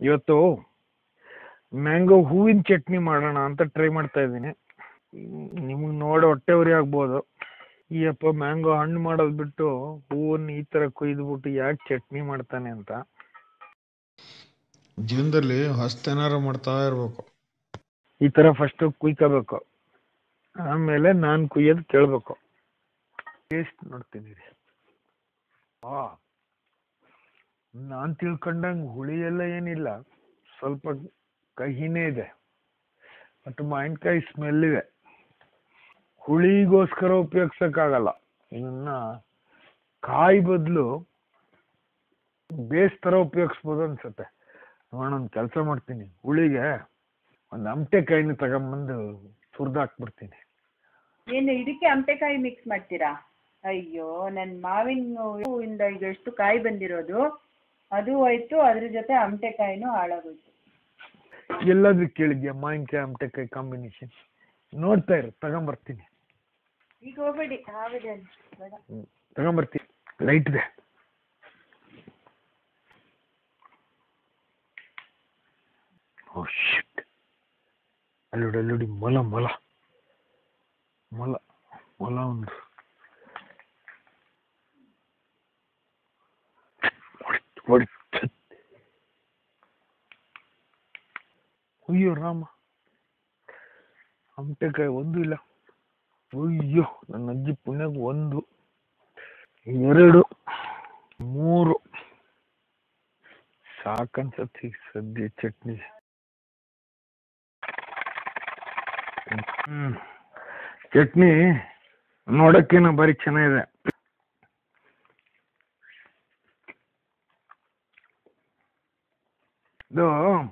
ಇವತ್ತು ಮ್ಯಾಂಗೋ ಹೂವಿನ ಚಟ್ನಿ ಮಾಡೋಣ ಅಂತ ಟ್ರೈ ಮಾಡ್ತಾ ಇದ್ದೀನಿ ನಿಮಗೆ ನೋಡಿ ಹೊಟ್ಟೆ ಉರಿ ಆಗ್ಬೋದು ಈ ಅಪ್ಪ ಮ್ಯಾಂಗೋ ಹಣ್ಣು ಮಾಡೋದು ಬಿಟ್ಟು ಹೂವನ್ನು ಈ ಥರ ಕೊಯ್ದುಬಿಟ್ಟು ಯಾಕೆ ಚಟ್ನಿ ಮಾಡ್ತಾನೆ ಅಂತ ಜೀವನದಲ್ಲಿ ಹೊಸ್ತೇನಾರು ಮಾಡ್ತಾ ಇರ್ಬೇಕು ಈ ಥರ ಫಸ್ಟು ಕುಯ್ಕೋಬೇಕು ಆಮೇಲೆ ನಾನು ಕುಯ್ಯೋದು ಕೇಳಬೇಕು ಟೇಸ್ಟ್ ನೋಡ್ತೀನಿ ರೀ ಆ ನಾನು ತಿಳ್ಕೊಂಡಂಗೆ ಹುಳಿ ಎಲ್ಲ ಏನಿಲ್ಲ ಸ್ವಲ್ಪ ಕಹಿನೇ ಇದೆ ಮತ್ತು ಮಾವಿನಕಾಯಿ ಸ್ಮೆಲ್ ಇದೆ ಹುಳಿಗೋಸ್ಕರ ಉಪಯೋಗ್ಸಕ್ಕಾಗಲ್ಲ ಇದನ್ನ ಕಾಯಿ ಬದಲು ಬೇಸ್ ಥರ ಉಪಯೋಗಿಸ್ಬೋದು ಅನ್ಸುತ್ತೆ ನೋಡೋಣ ಒಂದು ಕೆಲಸ ಮಾಡ್ತೀನಿ ಹುಳಿಗೆ ಒಂದು ಅಮಟೆಕಾಯಿನ ತಗೊಂಬಂದು ಸುರಿದಾಕ್ಬಿಡ್ತೀನಿ ಏನು ಇದಕ್ಕೆ ಅಮಟೆಕಾಯಿ ಮಿಕ್ಸ್ ಮಾಡ್ತೀರಾ ಅಯ್ಯೋ ನನ್ನ ಮಾವಿನ ಹೂವಿಂದ ಈಗ ಎಷ್ಟು ಕಾಯಿ ಬಂದಿರೋದು ಅದು ಹೋಯ್ತು ಅದ್ರ ಜೊತೆ ಅಮಟೆಕಾಯಿನೂ ಹಾಳಾಗೋಯ್ತು ಎಲ್ಲಾದ್ರೂ ಕೇಳಿದ್ಯಾ ಮಾವಿನಕಾಯಿ ಅಮಟೆಕಾಯಿ ಕಾಂಬಿನೇಷನ್ ನೋಡ್ತಾ ಇರು ತಗೊಂಬರ್ತೀನಿ ಈಗ ಹೋಗ್ಬೇಡಿ ಹಾವಿದೆ ಅಲ್ಲಿ ಬೇಡ ಹ್ಮ್. ತಗೊಂಬರ್ತೀನಿ ಲೈಟ್ ಇದೆ ಓ ಶಿಟ್ ಅಲ್ಲೋಡಿ ಅಲ್ಲೋಡಿ ಮೊಲ ಮೊಲ ಮೊಲ ಮೊಲ ಒಂದು ಹೊಡಿತ್- ಹೊಡಿತ್. ಅಯ್ಯೋ ರಾಮ ಅಮಟೆಕಾಯಿ ಒಂದು ಇಲ್ಲ ಅಯ್ಯೋ ನನ್ನ ಅಜ್ಜಿ ಪುಣ್ಯಕ್ಕೆ ಒಂದು ಎರಡು ಮೂರು ಸಾಕನ್ಸತ್ತೆ ಈಗ ಸದ್ಯ ಚಟ್ನಿ ಹ್ಮ್ ಚಟ್ನಿ ನೋಡಕ್ಕೇನೋ ಭಾರಿ ಚೆನ್ನಾಗಿದೆ ಇದು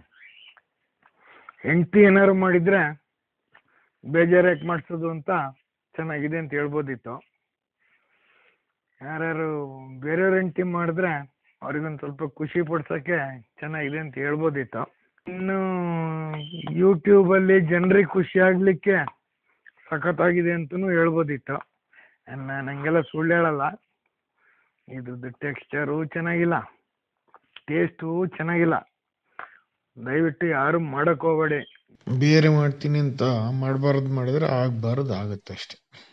ಹೆಂಡತಿ ಏನಾದ್ರು ಮಾಡಿದ್ರೆ ಬೇಜಾರು ಯಾಕೆ ಮಾಡಿಸೋದು ಅಂತ ಚೆನ್ನಾಗಿದೆ ಅಂತ ಹೇಳ್ಬೋದಿತ್ತು ಯಾರ್ಯಾರು ಬೇರೆಯವ್ರ ಹೆಂಡತಿ ಮಾಡಿದ್ರೆ ಅವ್ರಿಗೊಂದು ಸ್ವಲ್ಪ ಖುಷಿ ಪಡ್ಸೋಕ್ಕೆ ಚೆನ್ನಾಗಿದೆ ಅಂತ ಹೇಳ್ಬೋದಿತ್ತು ಇನ್ನು ಯೂಟ್ಯೂಬಲ್ಲಿ ಜನರಿಗೆ ಖುಷಿ ಆಗಲಿಕ್ಕೆ ಸಖತ್ತಾಗಿದೆ ಅಂತಲೂ ಹೇಳ್ಬೋದಿತ್ತು ನಾನು ಹಂಗೆಲ್ಲ ಸುಳ್ಳು ಹೇಳಲ್ಲ ಇದ್ರದ್ದು ಟೆಕ್ಸ್ಚರು ಚೆನ್ನಾಗಿಲ್ಲ ಟೇಸ್ಟು ಚೆನ್ನಾಗಿಲ್ಲ ದಯವಿಟ್ಟು ಯಾರು ಮಾಡಕ್ ಹೋಗ್ಬೇಡಿ ಬೇರೆ ಮಾಡ್ತೀನಿ ಅಂತ ಮಾಡಬಾರ್ದು ಮಾಡಿದ್ರೆ ಆಗ್ಬಾರ್ದು ಆಗುತ್ತೆ ಅಷ್ಟೆ